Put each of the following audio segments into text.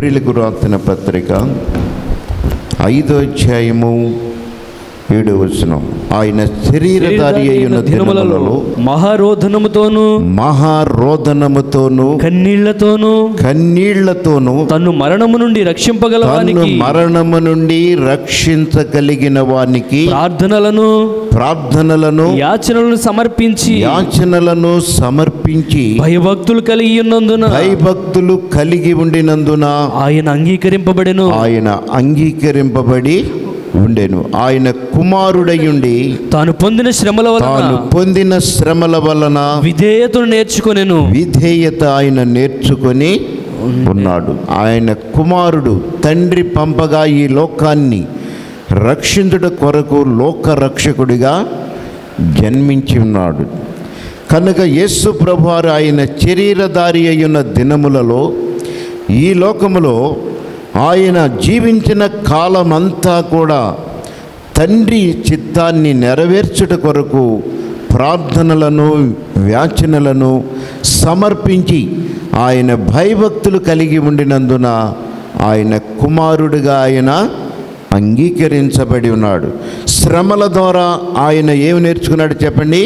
హెబ్రిలకు రాసిన పత్రిక ఐదో అధ్యాయము ఏడో వచనం ఆయన శరీరధారి అయిన దినములలో మహారోధనముతోను మహారోదనముతోను కన్నీళ్లతోను కన్నీళ్లతోను తన్ను మరణము నుండి తన్ను రక్షింపగలవానికి మరణము నుండి రక్షించగలిగిన వానికి ప్రార్థనలను ప్రార్థనలను యాచనలను సమర్పించి యాచనలను సమర్పించి భయభక్తులు కలిగి ఉన్నందున భయభక్తులు కలిగి ఉండినందున ఆయన అంగీకరింపబడెను ఆయన అంగీకరింపబడి ఉండెను ఆయన కుమారుడయుండి తాను పొందిన శ్రమల తాను వలన పొందిన శ్రమల వలన విధేయతను నేర్చుకొనెను విధేయత ఆయన నేర్చుకొని ఉన్నాడు ఆయన కుమారుడు తండ్రి పంపగా ఈ లోకాన్ని రక్షించుట కొరకు లోక రక్షకుడిగా జన్మించి ఉన్నాడు కనుక యేసు ప్రభువారు ఆయన శరీరధారి అయ్యున్న దినములలో ఈ లోకములో ఆయన జీవించిన కాలమంతా కూడా తండ్రి చిత్తాన్ని నెరవేర్చుట కొరకు ప్రార్థనలను వ్యాచనలను సమర్పించి ఆయన భయభక్తులు కలిగి ఉండినందున ఆయన కుమారుడిగా ఆయన అంగీకరించబడి ఉన్నాడు శ్రమల ద్వారా ఆయన ఏమి నేర్చుకున్నాడు చెప్పండి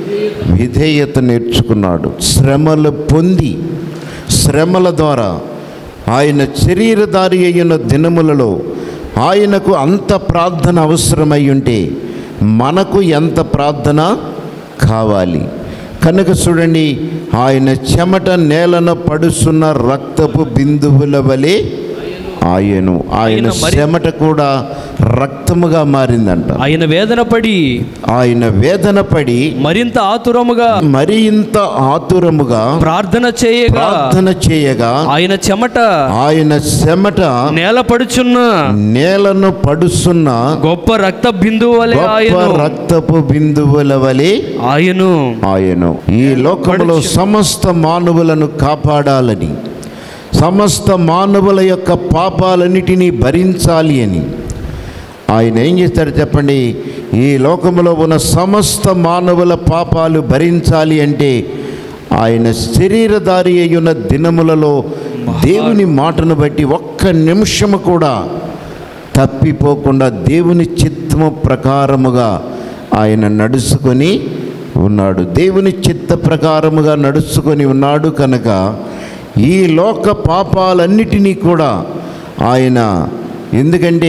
విధేయత నేర్చుకున్నాడు శ్రమలు పొంది శ్రమల ద్వారా ఆయన శరీరధారి అయిన దినములలో ఆయనకు అంత ప్రార్థన అవసరమై ఉంటే మనకు ఎంత ప్రార్థన కావాలి కనుక చూడండి ఆయన చెమట నేలన పడుస్తున్న రక్తపు బిందువుల వలె ఆయను ఆయన ఆయన మరి- చెమట కూడా రక్తముగా మారిందంట ఆయన వేదన పడి ఆయన వేదన పడి మరింత ఆతురముగా మరి ఇంత ఆతురముగా ప్రార్థన చేయగా ప్రార్థన చేయగా ఆయన చెమట ఆయన చెమట నేల పడుచున్న నేలను పడుస్తున్న గొప్ప రక్త బిందువు వలె గొప్ప ఆయను రక్తపు బిందువుల వలె ఆయను ఆయను ఈ లోకంలో సమస్త మానవులను కాపాడాలని సమస్త మానవుల యొక్క పాపాలన్నిటినీ భరించాలి అని ఆయన ఏం చేస్తాడు చెప్పండి ఈ లోకంలో ఉన్న సమస్త మానవుల పాపాలు భరించాలి అంటే ఆయన శరీరధారి అయ్యున్న దినములలో దేవుని మాటను బట్టి ఒక్క నిమిషము కూడా తప్పిపోకుండా దేవుని చిత్తము ప్రకారముగా ఆయన నడుచుకొని ఉన్నాడు దేవుని చిత్త ప్రకారముగా నడుచుకొని ఉన్నాడు కనుక ఈ లోక పాపాలన్నిటినీ కూడా ఆయన ఎందుకంటే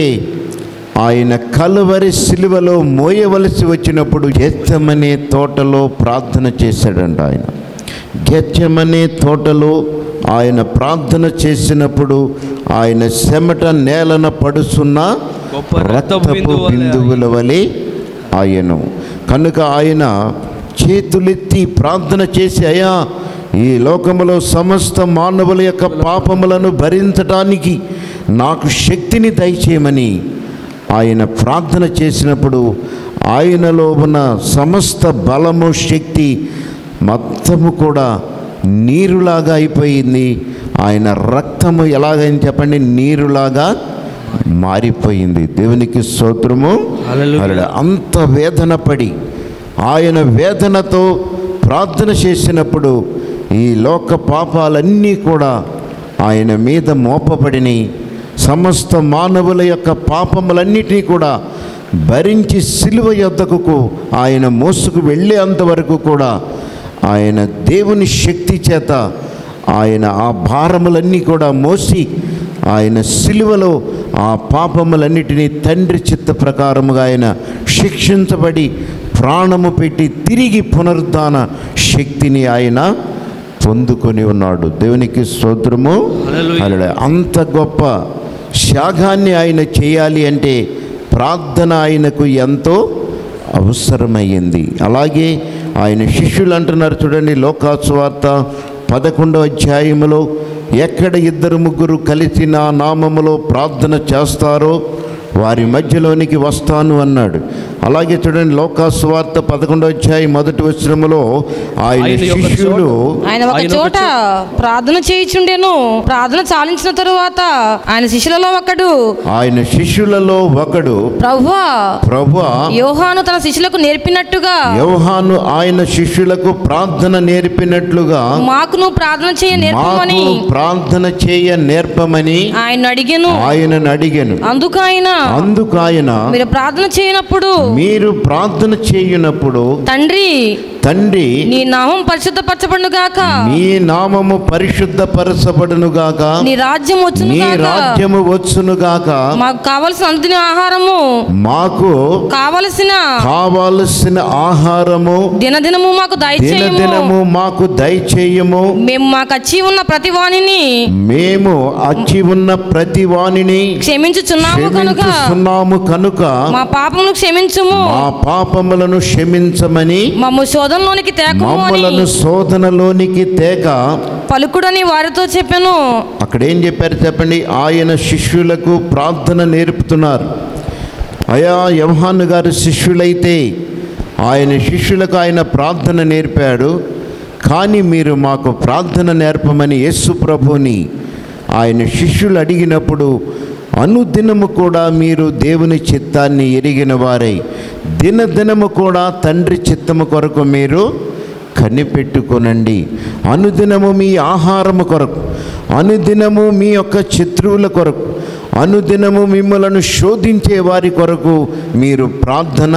ఆయన కలువరి సిలువలో మోయవలసి వచ్చినప్పుడు గెచ్చమనే తోటలో ప్రార్థన చేశాడంట ఆయన గెచ్చమనే తోటలో ఆయన ప్రార్థన చేసినప్పుడు ఆయన చెమట నేలన పడుతున్న గొప్ప రక్తపు రక్తపు బిందువు వలె బిందువుల వలె ఆయను కనుక ఆయన చేతులెత్తి ప్రార్థన చేసి అయ్యా ఈ లోకములో సమస్త మానవుల యొక్క పాపములను భరించటానికి నాకు శక్తిని దయచేయమని ఆయన ప్రార్థన చేసినప్పుడు ఆయనలో ఉన్న సమస్త బలము శక్తి మొత్తము కూడా నీరులాగా అయిపోయింది ఆయన రక్తము ఎలాగని చెప్పండి నీరులాగా మారిపోయింది దేవునికి స్తోత్రము హల్లెలూయా. హల్లెలూయా. అంత వేదన పడి ఆయన వేదనతో ప్రార్థన చేసినప్పుడు ఈ లోక పాపాలన్నీ కూడా ఆయన మీద మోపబడిని సమస్త మానవుల యొక్క పాపములన్నిటినీ కూడా భరించి సిలువ యొద్దకు ఆయన మోసుకు వెళ్ళేంతవరకు కూడా ఆయన దేవుని శక్తి చేత ఆయన ఆ భారములన్నీ కూడా మోసి ఆయన సిలువలో ఆ పాపములన్నిటినీ తండ్రి చిత్త ప్రకారముగా ఆయన శిక్షించబడి ప్రాణము పెట్టి తిరిగి పునరుద్ధాన శక్తిని ఆయన పొందుకొని ఉన్నాడు దేవునికి స్తోత్రము హల్లెలూయా. హల్లెలూయా. అంత గొప్ప త్యాగాన్ని ఆయన చేయాలి అంటే ప్రార్థన ఆయనకు ఎంతో అవసరమయ్యింది అలాగే ఆయన శిష్యులు అంటున్నారు చూడండి లోకాసువార్త పదకొండవ అధ్యాయములో ఎక్కడ ఇద్దరు ముగ్గురు కలిసి నా నామములో ప్రార్థన చేస్తారో వారి మధ్యలోనికి వస్తాను అన్నాడు అలాగే చూడండి లోకాసు వార్త పదకొండో అధ్యాయం మొదటి వచనములో ఆయన ఆయన యొక్క శిష్యులు ఆయన ఒక ఆయన ఒక చోట ప్రార్థన చేయుచుండెను ప్రార్థన చాలించిన తరువాత ఆయన శిష్యులలో ఒకడు ఆయన శిష్యులలో ఒకడు ప్రభువా ప్రభా యోహాను తన శిష్యులకు నేర్పినట్టుగా యోహాను ఆయన శిష్యులకు ప్రార్థన నేర్పినట్లుగా మాకును ప్రార్థన చేయ నేర్పమని మాకు ప్రార్థన చేయ నేర్పమని ఆయన అడిగెను ఆయనను అడిగాను అందుకు ఆయన అందుకు ఆయన మీరు ప్రార్థన చేయనప్పుడు మీరు ప్రార్థన చేయునప్పుడు తండ్రి తండ్రి నీ నామం పరిశుద్ధపరచబడును గాక నీ నామము పరిశుద్ధపరచబడును గాక నీ రాజ్యం వచ్చును నీ గాక రాజ్యము వచ్చును గాక మాకు కావలసిన అందిన ఆహారము మాకు కావలసిన కావలసిన ఆహారము దినదినము మాకు దయచేయము దినదినము మాకు దయచేయము మేము మాకు వచ్చి ఉన్న ప్రతి వాణిని మేము అచ్చి ఉన్న ప్రతి వాణిని క్షమించుచున్నాము కనుక క్షమించుచున్నాము కనుక మా పాపమును క్షమించుము మా పాపములను క్షమించమని మమ్ము శోధంలోనికి తేకము అని మమ్మలను శోధనలోనికి తేక పలుకుడని వారితో చెప్పాను అక్కడ ఏం చెప్పారు చెప్పండి ఆయన శిష్యులకు ప్రార్థన నేర్పుతున్నారు అయా యవహాను గారు శిష్యులైతే ఆయన శిష్యులకు ఆయన ప్రార్థన నేర్పాడు కానీ మీరు మాకు ప్రార్థన నేర్పమని యేసు ప్రభుని ఆయన శిష్యులు అడిగినప్పుడు అనుదినము కూడా మీరు దేవుని చిత్తాన్ని ఎరిగిన వారై దినదినము కూడా తండ్రి చిత్తము కొరకు మీరు కనిపెట్టుకొనండి అనుదినము మీ ఆహారము కొరకు అనుదినము మీ యొక్క శత్రువుల కొరకు అనుదినము మిమ్మలను శోధించే వారి కొరకు మీరు ప్రార్థన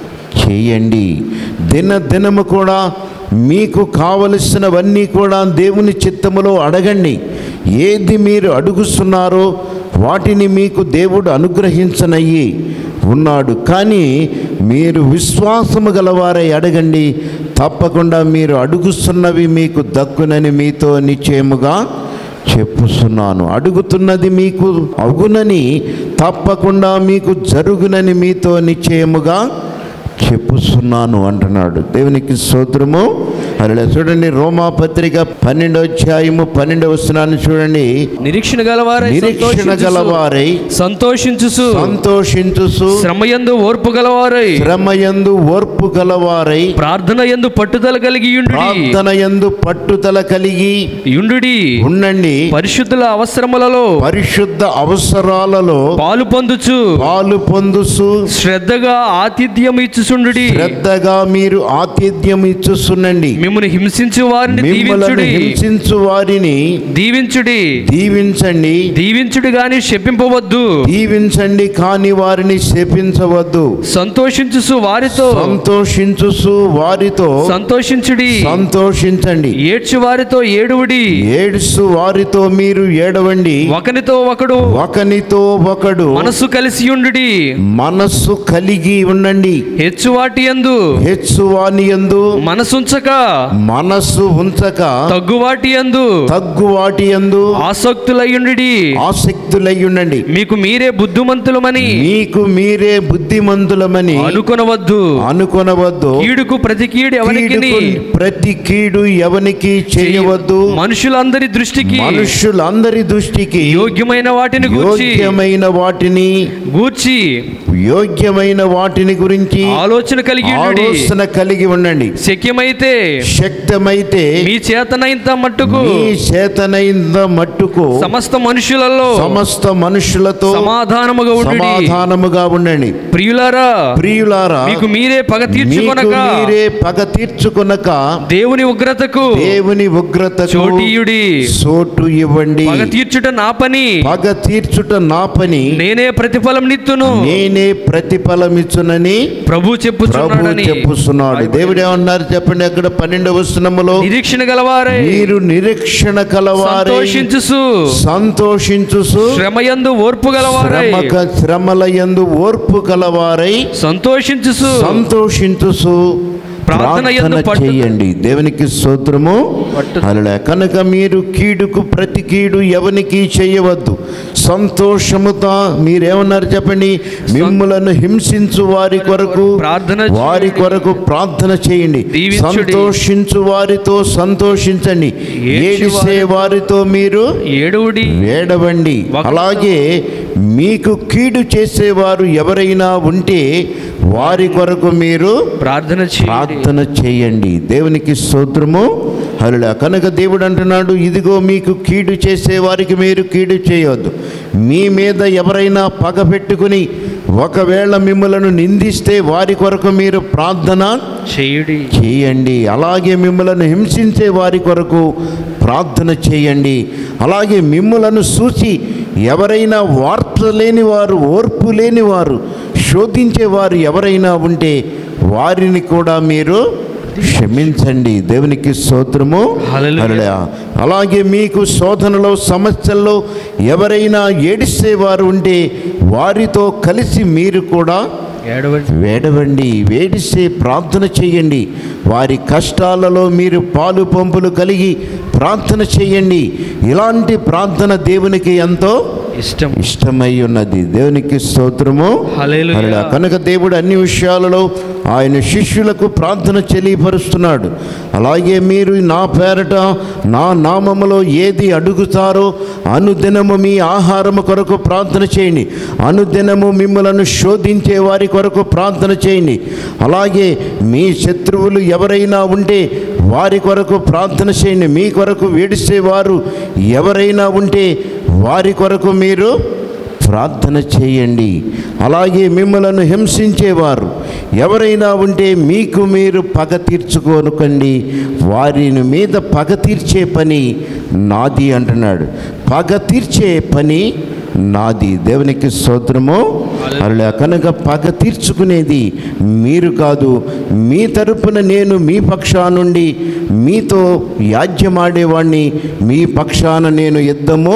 చేయండి దినదినము కూడా మీకు కావలసినవన్నీ కూడా దేవుని చిత్తములో అడగండి ఏది మీరు అడుగుతున్నారో వాటిని మీకు దేవుడు అనుగ్రహించనయ్యి ఉన్నాడు కానీ మీరు విశ్వాసము గలవారై అడగండి తప్పకుండా మీరు అడుగుతున్నవి మీకు దక్కునని మీతో నిశ్చయముగా చెప్పుతున్నాను అడుగుతున్నది మీకు అగునని తప్పకుండా మీకు జరుగునని మీతో నిశ్చయముగా చెప్పుస్తున్నాను అంటున్నాడు దేవునికి స్తోత్రము అలా చూడండి రోమా పత్రిక పన్నెండో అధ్యాయము పన్నెండవ వచనాన్ని చూడండి నిరీక్షణ గలవారై నిరీక్షణ సంతోషించుచు- గలవారై సంతోషించుసు సంతోషించుసు శ్రమయందు ఓర్పు గలవారై శ్రమయందు ఓర్పు గలవారై ప్రార్థన యందు పట్టుదల కలిగి యుండుడి ప్రార్థన యందు పట్టుదల కలిగి యుండుడి ఉండండి పరిశుద్ధుల అవసరములలో పరిశుద్ధ అవసరాలలో పాలు పొందుచు పాలు పొందుసు శ్రద్ధగా ఆతిథ్యం ఇచ్చుచుండుడి శ్రద్ధగా మీరు ఆతిథ్యం ఇచ్చుసునండి మిమ్మల్ని హింసించు వారిని మిమ్మలను దీవించుడి హింసించు వారిని దీవించుడి దీవించండి దీవించుడి గాని శపింపవద్దు దీవించండి కాని వారిని శపించవద్దు సంతోషించుసు వారితో సంతోషించుసు వారితో సంతోషించుడి సంతోషించండి ఏడ్చు వారితో ఏడువుడి ఏడుసు వారితో మీరు ఏడవండి ఒకనితో ఒకడు ఒకనితో ఒకడు మనసు కలిసి ఉండుడి మనస్సు కలిగి ఉండండి హెచ్చు వాటి యందు హెచ్చువాని యందు మనసుంచక మనస్సు ఉంచక తగ్గు వాటి యందు తగ్గు వాటి యందు ఆసక్తులయ్యుండి ఆసక్తులై ఉండండి మీకు మీరే బుద్ధిమంతులమని మీకు మీరే బుద్ధిమంతులమని అనుకొనవద్దు అనుకొనవద్దు కీడుకు ప్రతి కీడు ఎవరికి కీడుకు ప్రతి కీడు ఎవనికి చేయవద్దు మనుషులందరి దృష్టికి మనుషులందరి దృష్టికి యోగ్యమైన వాటిని గూర్చి యోగ్యమైన వాటిని గూర్చి యోగ్యమైన వాటిని గురించి ఆలోచన కలిగి ఉండుడి. ఆలోచన కలిగి ఉండండి శక్యమైతే శక్తమైతే మీ చేతనైనంత మట్టుకు మీ చేతనైంద మట్టుకు సమస్త మనుషులలో సమస్త మనుషులతో సమాధానముగా ఉండుడి సమాధానముగా ఉండండి ప్రియులారా ప్రియులారా మీకు మీరే పగ మీకు తీర్చుకొనక మీరే పగ తీర్చుకొనక దేవుని ఉగ్రతకు దేవుని ఉగ్రతకు చోటీయుడి చోటు ఇవ్వండి పగ తీర్చుట నా పని పగ తీర్చుట నా పని నేనే ప్రతిఫలం నిత్తును నేనే ప్రతిఫలమిచ్చునని ప్రభు ప్రభు చెప్పుచున్నాడని చెప్పుస్తున్నాడు దేవుడు ఏమన్నారు చెప్పండి అక్కడ పన్నెండవ వచనములో నిరీక్షణ గలవారై మీరు నిరీక్షణ కలవారై సంతోషించుసు సంతోషించుసు శ్రమయందు ఓర్పు గలవారై శ్రమక శ్రమల యందు ఓర్పు కలవారై సంతోషించుసు సంతోషించుసు ప్రార్థన యందు ప్రార్థన పట్టు- చేయండి దేవునికి స్తోత్రము పట్టు- అలా కనుక మీరు కీడుకు ప్రతి కీడు ఎవనికి చేయవద్దు సంతోషముతో మీరేమన్నారు చెప్పండి మిమ్ములను హింసించు వారి కొరకు ప్రార్థన వారి కొరకు ప్రార్థన చేయండి దీవించుడి. సంతోషించు వారితో సంతోషించండి ఏడ్చు ఏడిసే వారితో మీరు ఏడువుడి వేడవండి ఒకరితో- అలాగే మీకు కీడు చేసేవారు ఎవరైనా ఉంటే వారి కొరకు మీరు ప్రార్థన చేయండి ప్రార్థన చేయండి దేవునికి స్తోత్రము హరుడా కనుక దేవుడు అంటున్నాడు ఇదిగో మీకు కీడు చేసే వారికి మీరు కీడు చేయొద్దు మీ మీద ఎవరైనా పగ పెట్టుకుని ఒకవేళ మిమ్మలను నిందిస్తే వారి కొరకు మీరు ప్రార్థన చేయుడి చేయండి అలాగే మిమ్మలను హింసించే వారి కొరకు ప్రార్థన చేయండి అలాగే మిమ్మలను చూసి ఎవరైనా వార్త లేని వారు ఓర్పు లేని వారు శోధించే వారు ఎవరైనా ఉంటే వారిని కూడా మీరు క్షమించండి దేవునికి స్తోత్రము హల్లెలూయా. హల్లెలూయా. అలాగే మీకు శోధనలో సమస్యల్లో ఎవరైనా ఏడిస్తే వారు ఉంటే వారితో కలిసి మీరు కూడా ఏడవండి వేడవండి వేడిస్తే ప్రార్థన చేయండి వారి కష్టాలలో మీరు పాలు పంపులు కలిగి ప్రార్థన చేయండి ఇలాంటి ప్రార్థన దేవునికి ఎంతో ఇష్టం ఇష్టమై ఉన్నది దేవునికి స్తోత్రము హల్లెలూయా. హల్లెలూయా. కనుక దేవుడు అన్ని విషయాలలో ఆయన శిష్యులకు ప్రార్థన తెలియపరుస్తున్నాడు అలాగే మీరు నా పేరట నా నామములో ఏది అడుగుతారో అనుదినము మీ ఆహారము కొరకు ప్రార్థన చేయండి అనుదినము మిమ్మలను శోధించే వారి కొరకు ప్రార్థన చేయండి అలాగే మీ శత్రువులు ఎవరైనా ఉంటే వారి కొరకు ప్రార్థన చేయండి మీ కొరకు వేడిసేవారు ఎవరైనా ఉంటే వారి కొరకు మీరు ప్రార్థన చేయండి అలాగే మిమ్మలను హింసించేవారు ఎవరైనా ఉంటే మీకు మీరు పగ తీర్చుకోనుకండి వారిని మీద పగ తీర్చే పని నాది అంటున్నాడు పగ తీర్చే పని నాది దేవునికి స్తోత్రము అలా కనుక పగ తీర్చుకునేది మీరు కాదు మీ తరపున నేను మీ పక్షా నుండి మీతో యాజ్యమాడేవాడిని మీ పక్షాన నేను యుద్ధము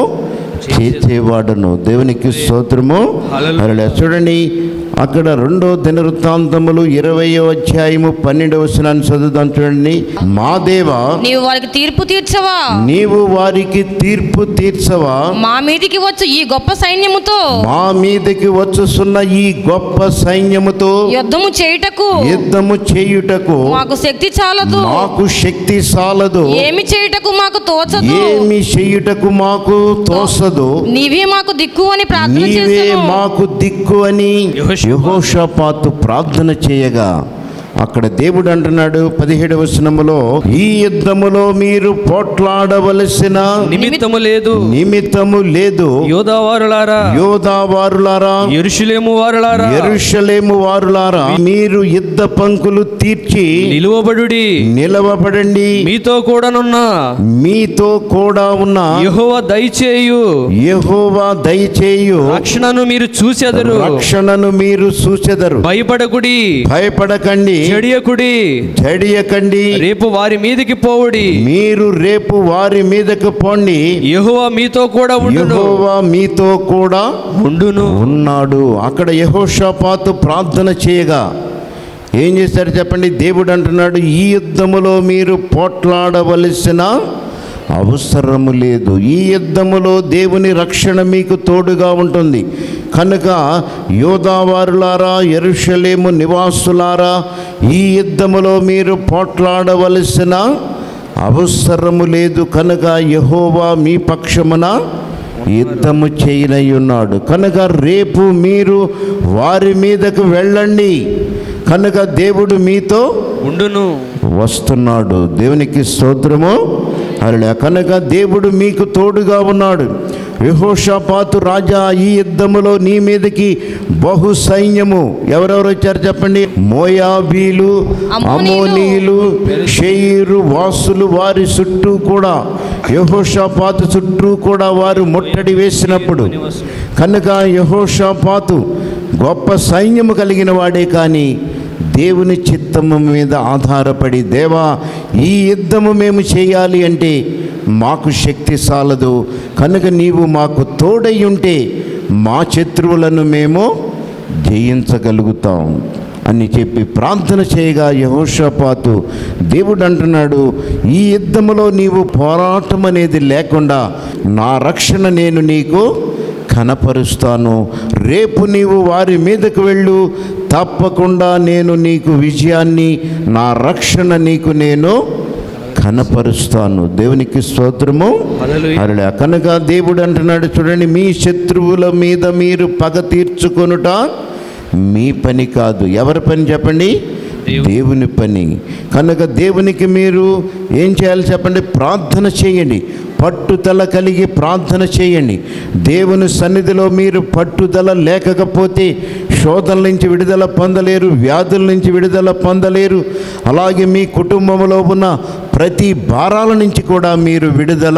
చేసేవాడును దేవునికి స్తోత్రము హల్లెలూయా. అలా చూడండి అక్కడ రెండో దినవృత్తాంతములు ఇరవయో అధ్యాయము పన్నెండవ వచనాన్ని చదువుదాం చూడండి మా దేవ నీవు వారికి తీర్పు తీర్చవా నీవు వారికి తీర్పు తీర్చవా మా మీదికి వచ్చు ఈ గొప్ప సైన్యముతో మా మీదకి వచ్చుస్తున్న ఈ గొప్ప సైన్యముతో యుద్ధము చేయుటకు యుద్ధము చేయుటకు మాకు శక్తి చాలదు మాకు శక్తి సాలదు ఏమి చేయుటకు మాకు తోచదు ఏమి చేయుటకు మాకు తోసదు నీవే మాకు దిక్కు అని ప్రార్థన నీవే చేశాను మాకు దిక్కు అని యెహోషాపాతు యెహోషాపాతు ప్రార్థన చేయగా అక్కడ దేవుడు అంటున్నాడు పదిహేడవ వచనములో ఈ యుద్ధములో మీరు పోట్లాడవలసిన నిమిత్తము లేదు నిమిత్తము లేదు యోధావారులారా యోధావారులారా ఎరుషులేము వారులారా ఎరుషలేము వారులారా మీరు యుద్ధ పంకులు తీర్చి నిలువబడుడి నిలవబడండి మీతో కూడానున్న మీతో కూడా ఉన్న యెహోవా దయచేయు యెహోవా దయచేయు రక్షణను మీరు చూసెదరు రక్షణను మీరు చూచెదరు భయపడకుడి భయపడకండి చెడియకుడి జడియకండి రేపు వారి మీదికి పోవుడి మీరు రేపు వారి మీదకు పోండి యెహోవా మీతో కూడా ఉండును యెహోవా మీతో కూడా ఉండును ఉన్నాడు అక్కడ యెహోషాపాతు ప్రార్థన చేయగా ఏం చేశారు చెప్పండి దేవుడు అంటున్నాడు ఈ యుద్ధములో మీరు పోట్లాడవలసిన అవసరము లేదు ఈ యుద్ధములో దేవుని రక్షణ మీకు తోడుగా ఉంటుంది కనుక యోధావారులారా ఎరుషలేము నివాసులారా ఈ యుద్ధములో మీరు పోట్లాడవలసిన అవసరము లేదు కనుక యహోవా మీ పక్షమున యుద్ధము చేయనై ఉన్నాడు కనుక రేపు మీరు వారి మీదకు వెళ్ళండి కనుక దేవుడు మీతో ఉండును వస్తున్నాడు దేవునికి స్తోత్రము అలా కనుక దేవుడు మీకు తోడుగా ఉన్నాడు యెహోషాపాతు రాజా ఈ యుద్ధములో నీ మీదకి బహు సైన్యము ఎవరెవరు వచ్చారు చెప్పండి మోయాబీలు అమ్మోనీయులు, అమోనీయులు షెయిరు వాసులు వారి చుట్టూ కూడా యెహోషాపాతు చుట్టూ కూడా వారు ముట్టడి వేసినప్పుడు కనుక యెహోషాపాతు గొప్ప సైన్యము కలిగిన వాడే కానీ దేవుని చిత్తము మీద ఆధారపడి దేవా ఈ యుద్ధము మేము చేయాలి అంటే మాకు శక్తి సాలదు కనుక నీవు మాకు తోడై ఉంటే మా శత్రువులను మేము జయించగలుగుతాం అని చెప్పి ప్రార్థన చేయగా యహోషపాతు దేవుడు అంటున్నాడు ఈ యుద్ధములో నీవు పోరాటం అనేది లేకుండా నా రక్షణ నేను నీకు కనపరుస్తాను రేపు నీవు వారి మీదకు వెళ్ళు తప్పకుండా నేను నీకు విజయాన్ని నా రక్షణ నీకు నేను కనపరుస్తాను దేవునికి స్తోత్రము హల్లెలూయా. అలా కనుక దేవుడు అంటున్నాడు చూడండి మీ శత్రువుల మీద మీరు పగ తీర్చుకొనుట మీ పని కాదు ఎవరి పని చెప్పండి దేవుని. దేవుని పని కనుక దేవునికి మీరు ఏం చేయాలి చెప్పండి ప్రార్థన చేయండి పట్టుదల కలిగి ప్రార్థన చేయండి దేవుని సన్నిధిలో మీరు పట్టుదల లేకపోతే శోధన నుంచి విడుదల పొందలేరు వ్యాధుల నుంచి విడుదల పొందలేరు అలాగే మీ కుటుంబంలో ఉన్న ప్రతి భారాల నుంచి కూడా మీరు విడుదల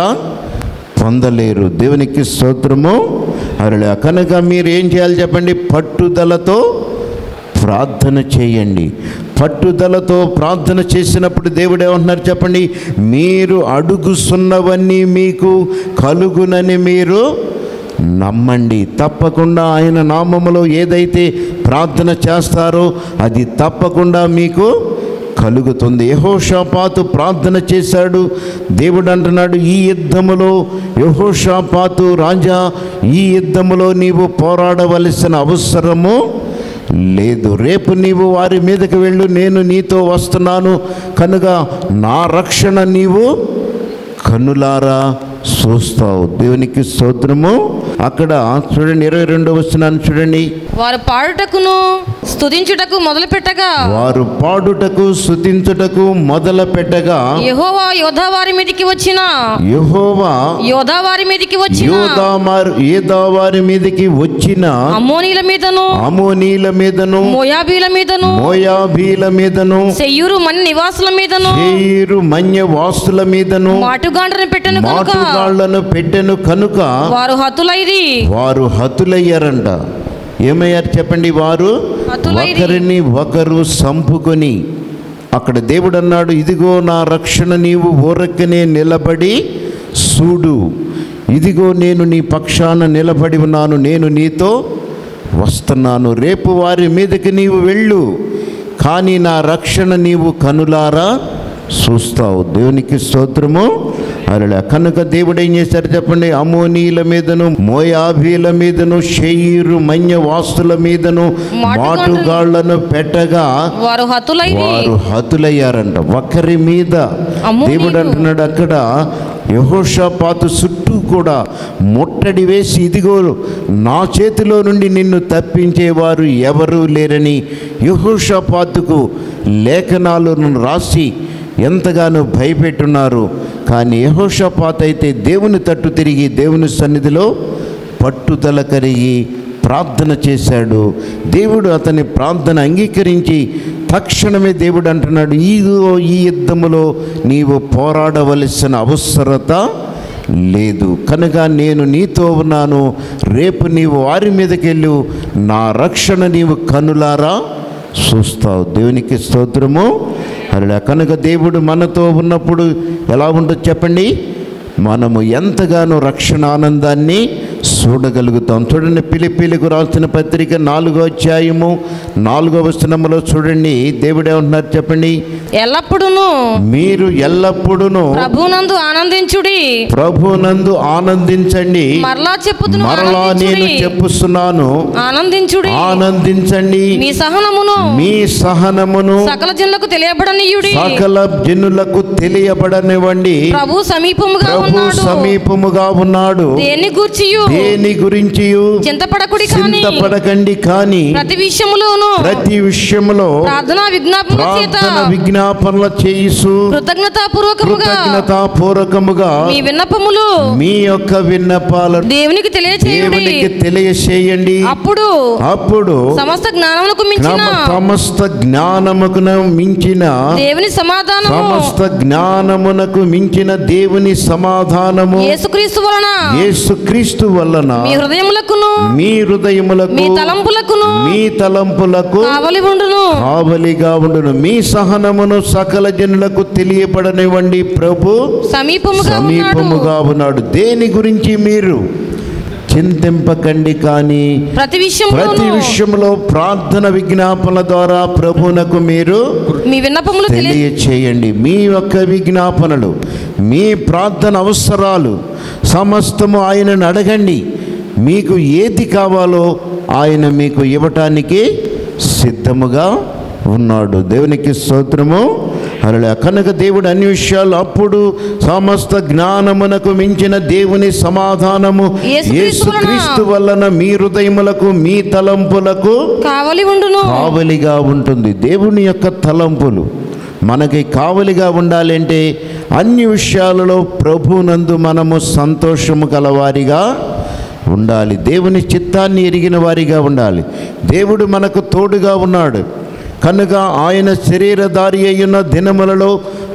పొందలేరు దేవునికి స్తోత్రము అరళ కనుక మీరు ఏం చేయాలి చెప్పండి పట్టుదలతో ప్రార్థన చేయండి పట్టుదలతో ప్రార్థన చేసినప్పుడు దేవుడు ఏమంటున్నారు చెప్పండి మీరు అడుగుస్తున్నవన్నీ మీకు కలుగునని మీరు నమ్మండి తప్పకుండా ఆయన నామములో ఏదైతే ప్రార్థన చేస్తారో అది తప్పకుండా మీకు కలుగుతుంది యహోషాపాతు ప్రార్థన చేశాడు దేవుడు అంటున్నాడు ఈ యుద్ధములో యహోషాపాతు రాజా ఈ యుద్ధములో నీవు పోరాడవలసిన అవసరము లేదు రేపు నీవు వారి మీదకి వెళ్ళు నేను నీతో వస్తున్నాను కనుక నా రక్షణ నీవు కనులారా చూస్తావు దేవునికి స్తోత్రము అక్కడ చూడండి ఇరవై రెండో వస్తున్నాను చూడండి వారు పాడుటకును స్తుతించుటకు మొదలు పెట్టగా వారు పాడుటకు స్థుతించుటకు మొదలు పెట్టగా యెహోవా యోధా వారి మీదికి వచ్చిన యెహోవా యోధా వారి మీదికి వచ్చిన యోదామార్ ఏదా వారి మీదకి వచ్చిన అమ్మోనీల మీదను అమోనీల మీదను మోయాబీల మీదను మోయాబీల మీదను సెయ్యూరు మన నివాసుల మీదను చేయిరు మన్య వాసుల మీదను మాటుగాండ్రని పెట్టెను కనుక మాటుగాళ్లను పెట్టెను కనుక వారు హతులైరి వారు హతులయ్యారంట ఏమయ్యారు చెప్పండి వారు హతులైరి. ఒకరిని ఒకరు సంపుకొని అక్కడ దేవుడు అన్నాడు ఇదిగో నా రక్షణ నీవు ఊరక్కనే నిలబడి చూడు ఇదిగో నేను నీ పక్షాన నిలబడి ఉన్నాను నేను నీతో వస్తున్నాను రేపు వారి మీదకి నీవు వెళ్ళు కానీ నా రక్షణ నీవు కనులారా చూస్తావు దేవునికి స్తోత్రము అలా కనుక దేవుడు ఏం చేశారు చెప్పండి అమోనీల మీదను మోయాబీల మీదను షెయ్యూరు మన్య వాస్తుల మీదను మాటుగాళ్ళను మాటుగాళ్లను పెట్టగా వారు హతులైరి వారు హతులయ్యారంట ఒకరి మీద అమ్మోనీయులు. దేవుడు అంటున్నాడు అక్కడ యహోషాపాతు చుట్టూ కూడా ముట్టడి వేసి ఇదిగో నా చేతిలో నుండి నిన్ను తప్పించేవారు ఎవరూ లేరని యహోషాపాతుకు లేఖనాలను రాసి ఎంతగానో భయపెట్టున్నారు కానీ యహోషాపాత్ అయితే దేవుని తట్టు తిరిగి దేవుని సన్నిధిలో పట్టుదల కలిగి ప్రార్థన చేశాడు దేవుడు అతని ప్రార్థన అంగీకరించి తక్షణమే దేవుడు అంటున్నాడు ఈగో ఈ యుద్ధములో నీవు పోరాడవలసిన అవసరత లేదు కనుక నేను నీతో ఉన్నాను రేపు నీవు వారి మీదకి వెళ్ళు నా రక్షణ నీవు కనులారా చూస్తావు దేవునికి స్తోత్రము అలా కనుక దేవుడు మనతో ఉన్నప్పుడు ఎలా ఉంటుందో చెప్పండి మనము ఎంతగానో రక్షణ ఆనందాన్ని చూడగలుగుతాం చూడండి పిలిపిలకు రాసిన పత్రిక నాలుగో అధ్యాయము నాలుగో వచనములో చూడండి దేవుడు ఏమంటున్నారు చెప్పండి ఎల్లప్పుడూను మీరు ఎల్లప్పుడూను ప్రభునందు ఆనందించుడి ప్రభునందు ఆనందించండి మరలా చెప్పుదును మరలా నేను ఆనందించుడి చెప్పుస్తున్నాను ఆనందించుడి ఆనందించండి మీ సహనమును మీ సహనమును సకల జనులకు తెలియబడనీయుడి సకల జనులకు తెలియబడనివ్వండి ప్రభు సమీపముగా ప్రభు ఉన్నాడు సమీపముగా ఉన్నాడు దేని గూర్చియు దేని గురించి చింతపడకుడి కాని చింతపడకండి కానీ ప్రతి విషయములోను ప్రతి విషయములో ప్రార్థన విజ్ఞాపన చేత ప్రార్థన విజ్ఞాపనల చేయిసు కృతజ్ఞతాపూర్వకముగా కృతజ్ఞతాపూర్వకముగా మీ విన్నపములు మీ యొక్క విన్నపాలను దేవునికి తెలియచేయుడి దేవునికి తెలియచేయండి అప్పుడు అప్పుడు సమస్త జ్ఞానములకు మించిన క్రమ- సమస్త జ్ఞానముకును మించిన దేవుని సమాధానము సమస్త జ్ఞానమునకు మించిన దేవుని సమాధానము యేసుక్రీస్తు వలన యేసుక్రీస్తు వలన మీ హృదయములకును మీ హృదయములకు మీ తలంపులకును మీ తలంపులకు కావలి ఉండును కావలిగా ఉండును మీ సహనమును సకల జనులకు తెలియబడనివ్వండి ప్రభు సమీపముగా ఉన్నాడు సమీపముగా ఉన్నాడు దేని గురించి మీరు చింతింపకండి కానీ ప్రతి ప్రతి విషయంలోను విషయంలో ప్రార్థన విజ్ఞాపనల ద్వారా ప్రభునకు మీరు మీ విన్నపములు తెలియ తెలియచేయండి మీ యొక్క విజ్ఞాపనలు మీ ప్రార్థన అవసరాలు సమస్తము ఆయనను అడగండి మీకు ఏది కావాలో ఆయన మీకు ఇవ్వటానికి సిద్ధముగా ఉన్నాడు దేవునికి స్తోత్రము అలా కనుక దేవుడు అన్ని విషయాలు అప్పుడు సమస్త జ్ఞానమునకు మించిన దేవుని సమాధానము యేసుక్రీస్తు వలన యేసుక్రీస్తు వలన మీ హృదయములకు మీ తలంపులకు కావలి ఉండును కావలిగా ఉంటుంది దేవుని యొక్క తలంపులు మనకి కావలిగా ఉండాలంటే అన్ని విషయాలలో ప్రభునందు మనము సంతోషము గలవారిగా ఉండాలి దేవుని చిత్తాన్ని ఎరిగిన వారిగా ఉండాలి దేవుడు మనకు తోడుగా ఉన్నాడు కనుక ఆయన శరీరధారి అయిన దినములలో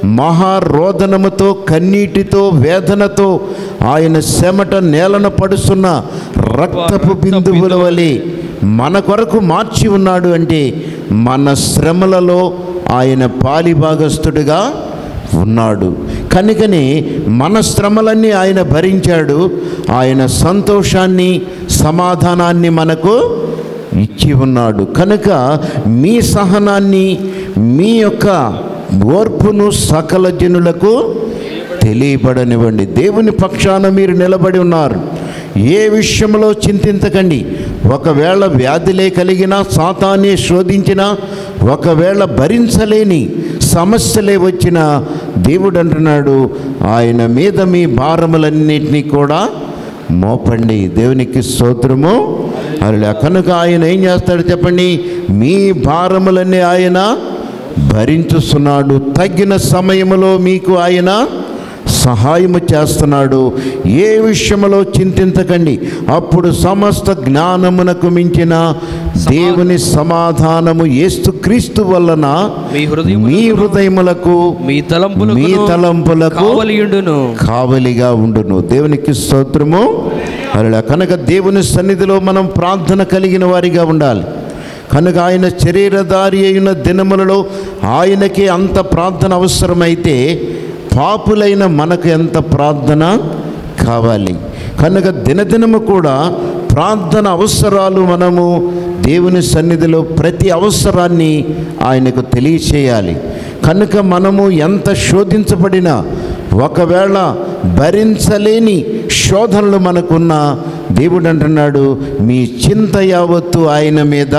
మహారోదనముతో కన్నీటితో వేదనతో ఆయన చెమట నేలన పడుస్తున్న రక్తపు బిందువుల వలె మన కొరకు మార్చి ఉన్నాడు అంటే మన శ్రమలలో ఆయన పాలిభాగస్థుడిగా ఉన్నాడు కనుకనే మన శ్రమలన్నీ ఆయన భరించాడు ఆయన సంతోషాన్ని సమాధానాన్ని మనకు ఇచ్చి ఉన్నాడు కనుక మీ సహనాన్ని మీ యొక్క ఓర్పును సకల జనులకు తెలియబడనివ్వండి దేవుని పక్షాన మీరు నిలబడి ఉన్నారు ఏ విషయంలో చింతించకండి ఒకవేళ వ్యాధులే కలిగినా సాతానే శోధించినా ఒకవేళ భరించలేని సమస్యలే వచ్చినా దేవుడు అంటున్నాడు ఆయన మీద మీ భారములన్నింటినీ కూడా మోపండి దేవునికి స్తోత్రము అలా కనుక ఆయన ఏం చేస్తాడు చెప్పండి మీ భారములన్నీ ఆయన భరించుస్తున్నాడు తగిన సమయములో మీకు ఆయన సహాయము చేస్తున్నాడు ఏ విషయంలో చింతించకండి అప్పుడు సమస్త జ్ఞానమునకు మించిన దేవుని సమాధానము యేసుక్రీస్తు వలన మీ హృదయములకు మీ హృదయములకు మీ తలంపులకు మీ తలంపులకు కావలియుండును కావలిగా ఉండును దేవునికి స్తోత్రము అలా కనుక దేవుని సన్నిధిలో మనం ప్రార్థన కలిగిన వారిగా ఉండాలి కనుక ఆయన శరీరధారి అయిన దినములలో ఆయనకి అంత ప్రార్థన అవసరమైతే పాపులైన మనకు ఎంత ప్రార్థన కావాలి కనుక దినదినము కూడా ప్రార్థన అవసరాలు మనము దేవుని సన్నిధిలో ప్రతి అవసరాన్ని ఆయనకు తెలియచేయాలి కనుక మనము ఎంత శోధించబడినా ఒకవేళ భరించలేని శోధనలు మనకున్న దేవుడు అంటున్నాడు మీ చింత యావత్తు ఆయన మీద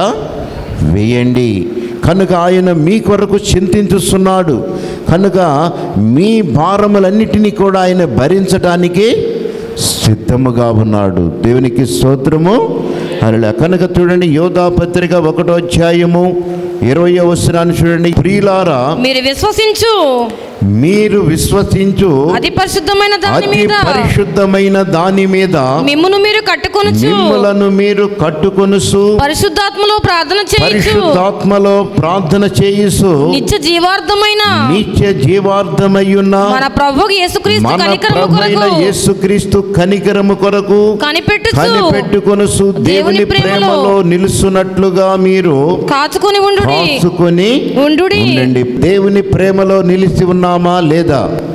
వేయండి కనుక ఆయన మీ కొరకు చింతించుస్తున్నాడు కనుక మీ భారములన్నిటినీ కూడా ఆయన భరించడానికి సిద్ధముగా ఉన్నాడు దేవునికి స్తోత్రము అలా కనుక చూడండి యోధా పత్రిక ఒకటో అధ్యాయము ఇరవై వచనాన్ని చూడండి ప్రియులారా మీరు విశ్వసించు మీరు విశ్వసించు అతి పరిశుద్ధమైన దాని అతి మీద పరిశుద్ధమైన దాని మీద మిమ్మును మీరు కట్టుకొనచ్చు మిమ్మలను మీరు కట్టుకొనుసు పరిశుద్ధాత్మలో ప్రార్థన చేయొచ్చు పరిశుద్ధాత్మలో ప్రార్థన చేయుసు నిత్య జీవార్థమైన నిత్య జీవార్థమయ్యున్న మన ప్రభువు యేసుక్రీస్తు మన కనికరము ప్రభైన కొరకు యేసుక్రీస్తు కనికరము కొరకు కనిపెట్టుచు కనిపెట్టుకొనుసు దేవుని దేవుని ప్రేమలో ప్రేమలో నిలుసున్నట్లుగా మీరు కాచుకొని ఉండు కాచుకొని ఉండుడి ఉండండి దేవుని ప్రేమలో నిలిచి ఉన్నామా లేదా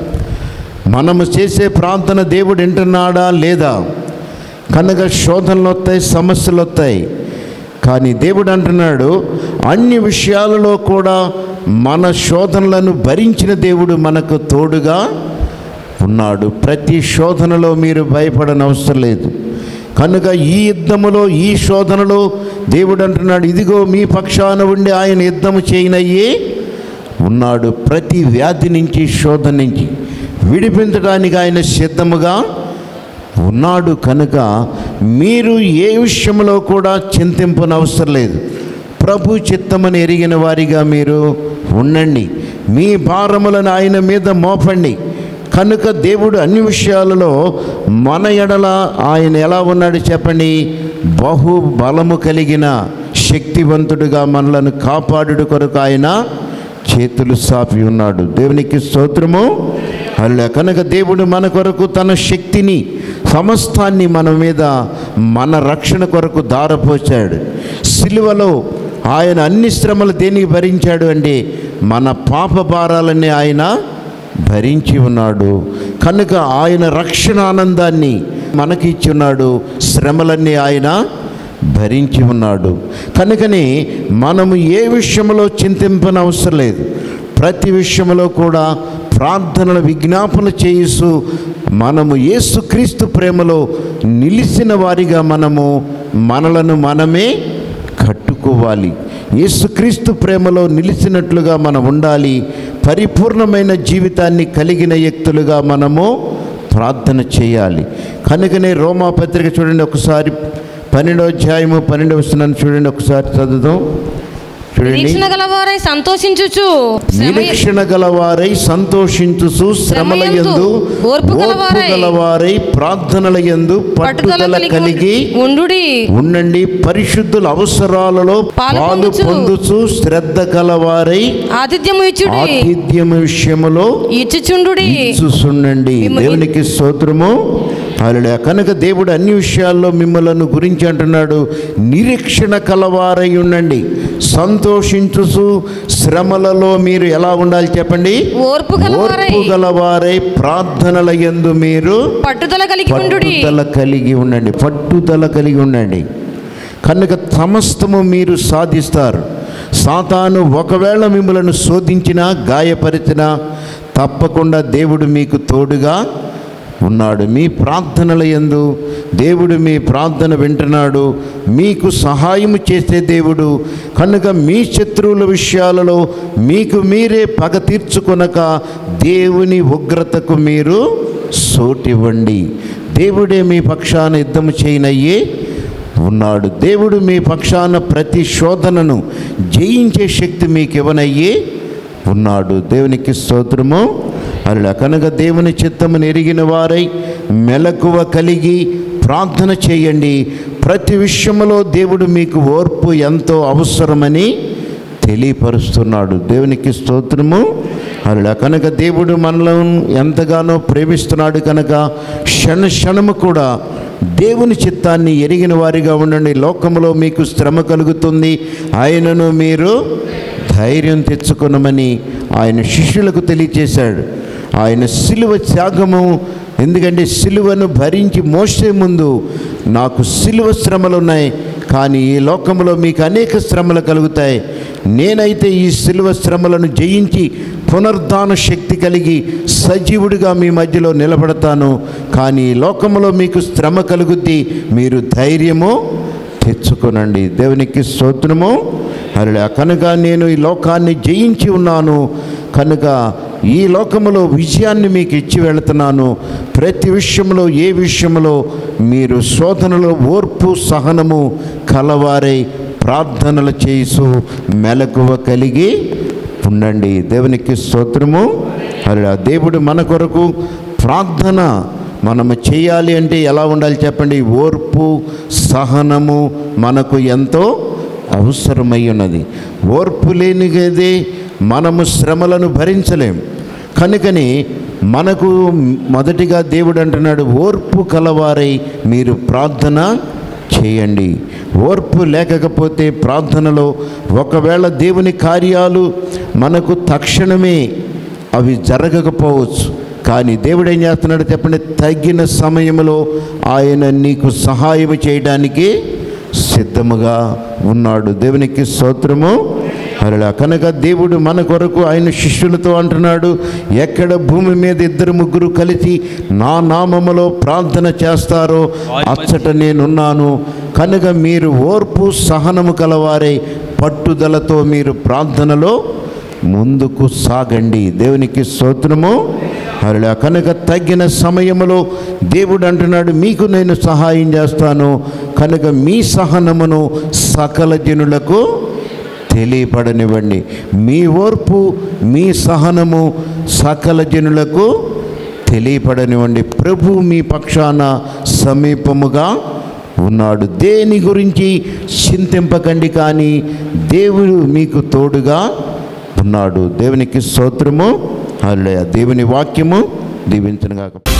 మనము చేసే ప్రార్థన దేవుడు వింటున్నాడా లేదా కనుక శోధనలు వస్తాయి సమస్యలు వస్తాయి కానీ దేవుడు అంటున్నాడు అన్ని విషయాలలో కూడా మన శోధనలను భరించిన దేవుడు మనకు తోడుగా ఉన్నాడు ప్రతి శోధనలో మీరు భయపడనవసరం లేదు కనుక ఈ యుద్ధములో ఈ శోధనలో దేవుడు అంటున్నాడు ఇదిగో మీ పక్షాన ఉండి ఆయన యుద్ధము చేయనయ్యే ఉన్నాడు ప్రతి వ్యాధి నుంచి శోధన నుంచి విడిపించడానికి ఆయన సిద్ధముగా ఉన్నాడు కనుక మీరు ఏ విషయంలో కూడా చింతింపనవసరం లేదు ప్రభు చిత్తమని ఎరిగిన వారిగా మీరు ఉండండి మీ భారములను ఆయన మీద మోపండి కనుక దేవుడు అన్ని విషయాలలో మన ఎడల ఆయన ఎలా ఉన్నాడు చెప్పండి బహు బలము కలిగిన శక్తివంతుడుగా మనలను కాపాడుడు కొరకు ఆయన చేతులు సాపి ఉన్నాడు దేవునికి స్తోత్రము అలా కనుక దేవుడు మన కొరకు తన శక్తిని సమస్తాన్ని మన మీద మన రక్షణ కొరకు దారపోచాడు సిలువలో ఆయన అన్ని శ్రమలు దేనికి భరించాడు అంటే మన పాప భారాలన్నీ ఆయన భరించి ఉన్నాడు కనుక ఆయన రక్షణ ఆనందాన్ని మనకి ఇచ్చి ఉన్నాడు శ్రమలన్నీ ఆయన భరించి ఉన్నాడు కనుకనే మనము ఏ విషయంలో చింతింపని అవసరం లేదు ప్రతి విషయంలో కూడా ప్రార్థనల విజ్ఞాపన చేయిస్తూ మనము యేసుక్రీస్తు ప్రేమలో నిలిచిన వారిగా మనము మనలను మనమే కట్టుకోవాలి యేసుక్రీస్తు ప్రేమలో నిలిచినట్లుగా మనం ఉండాలి పరిపూర్ణమైన జీవితాన్ని కలిగిన వ్యక్తులుగా మనము ప్రార్థన చేయాలి కనుకనే రోమా పత్రిక చూడండి ఒకసారి పన్నెండవ అధ్యాయము పన్నెండవ వస్తున్నాను చూడండి ఒకసారి చదువుదాం చూడండి నిరీక్షణ గలవారై సంతోషించుచు శ్రమ నిరీక్షణ గలవారై సంతోషించుసు శ్రమల యందు ఓర్పు ఓర్పు గలవారై, గలవారై ప్రార్థనల యందు పట్టుదల కలిగి ఉండుడి ఉండండి పరిశుద్ధుల అవసరాలలో పాలు పాలు పొందుచు, పొందుచు శ్రద్ధ కలవారై ఆతిథ్యము ఇచ్చుడి ఆతిథ్యము విషయములో ఇచ్చుచుండుడి చూస్తుండండి మిమ్మల్ని- దేవునికి స్తోత్రము అలా కనుక దేవుడు అన్ని విషయాల్లో మిమ్మలను గురించి అంటున్నాడు నిరీక్షణ కలవారై ఉండండి సంతోషించుసు శ్రమలలో మీరు ఎలా ఉండాలి చెప్పండి ఓర్పు గలవారై ఓర్పు గలవారై ప్రార్థనల యందు మీరు పట్టుదల కలిగి ఉండుడి పట్టుదల కలిగి ఉండండి పట్టుదల కలిగి ఉండండి కనుక సమస్తము మీరు సాధిస్తారు సాతాను ఒకవేళ మిమ్మలను శోధించినా గాయపరిచినా తప్పకుండా దేవుడు మీకు తోడుగా ఉన్నాడు మీ ప్రార్థనల యందు దేవుడు మీ ప్రార్థన వింటున్నాడు మీకు సహాయము చేసే దేవుడు కనుక మీ శత్రువుల విషయాలలో మీకు మీరే పగ తీర్చుకొనక దేవుని ఉగ్రతకు మీరు సోటివ్వండి దేవుడే మీ పక్షాన యుద్ధము చేయనయ్యే ఉన్నాడు దేవుడు మీ పక్షాన ప్రతి శోధనను జయించే శక్తి మీకు ఇవ్వనయ్యే ఉన్నాడు దేవునికి స్తోత్రము అలా కనుక దేవుని చిత్తమును ఎరిగిన వారై మెలకువ కలిగి ప్రార్థన చేయండి ప్రతి విషయంలో దేవుడు మీకు ఓర్పు ఎంతో అవసరమని తెలియపరుస్తున్నాడు దేవునికి స్తోత్రము అలా కనుక దేవుడు మనలను ఎంతగానో ప్రేమిస్తున్నాడు కనుక క్షణ క్షణము కూడా దేవుని చిత్తాన్ని ఎరిగిన వారిగా ఉండండి లోకంలో మీకు శ్రమ కలుగుతుంది ఆయనను మీరు ధైర్యం తెచ్చుకునమని ఆయన శిష్యులకు తెలియచేశాడు ఆయన సిలువ త్యాగము ఎందుకంటే సిలువను భరించి మోసే ముందు నాకు సిలువ శ్రమలు ఉన్నాయి కానీ ఈ లోకంలో మీకు అనేక శ్రమలు కలుగుతాయి నేనైతే ఈ సిలువ శ్రమలను జయించి పునరుద్ధాన శక్తి కలిగి సజీవుడిగా మీ మధ్యలో నిలబడతాను కానీ ఈ లోకంలో మీకు శ్రమ కలుగుద్ది మీరు ధైర్యము తెచ్చుకొనండి దేవునికి స్తోత్రము అలా కనుక నేను ఈ లోకాన్ని జయించి ఉన్నాను కనుక ఈ లోకములో విజయాన్ని మీకు ఇచ్చి వెళుతున్నాను ప్రతి విషయంలో ఏ విషయంలో మీరు శోధనలో ఓర్పు సహనము కలవారై ప్రార్థనలు చేసు మెలకువ కలిగి ఉండండి దేవునికి స్తోత్రము అలా దేవుడు మన కొరకు ప్రార్థన మనము చేయాలి అంటే ఎలా ఉండాలి చెప్పండి ఓర్పు సహనము మనకు ఎంతో అవసరమై ఉన్నది ఓర్పు లేనిదే మనము శ్రమలను భరించలేం కనుకని మనకు మొదటిగా దేవుడు అంటున్నాడు ఓర్పు కలవారై మీరు ప్రార్థన చేయండి ఓర్పు లేకపోతే ప్రార్థనలో ఒకవేళ దేవుని కార్యాలు మనకు తక్షణమే అవి జరగకపోవచ్చు కానీ దేవుడు ఏం చేస్తున్నాడు చెప్పండి తగిన సమయంలో ఆయన నీకు సహాయం చేయడానికి సిద్ధముగా ఉన్నాడు దేవునికి స్తోత్రము అలా కనుక దేవుడు మన కొరకు ఆయన శిష్యులతో అంటున్నాడు ఎక్కడ భూమి మీద ఇద్దరు ముగ్గురు కలిసి నా నామములో ప్రార్థన చేస్తారో అచ్చట నేనున్నాను కనుక మీరు ఓర్పు సహనము కలవారే పట్టుదలతో మీరు ప్రార్థనలో ముందుకు సాగండి దేవునికి స్తోత్రము అలా కనుక తగ్గిన సమయములో దేవుడు అంటున్నాడు మీకు నేను సహాయం చేస్తాను కనుక మీ సహనమును సకల జనులకు తెలియపడనివ్వండి మీ ఓర్పు మీ సహనము సకల జనులకు తెలియపడనివ్వండి ప్రభు మీ పక్షాన సమీపముగా ఉన్నాడు దేని గురించి చింతింపకండి కానీ దేవుడు మీకు తోడుగా ఉన్నాడు దేవునికి స్తోత్రము అలా దేవుని వాక్యము దీవించనుగాక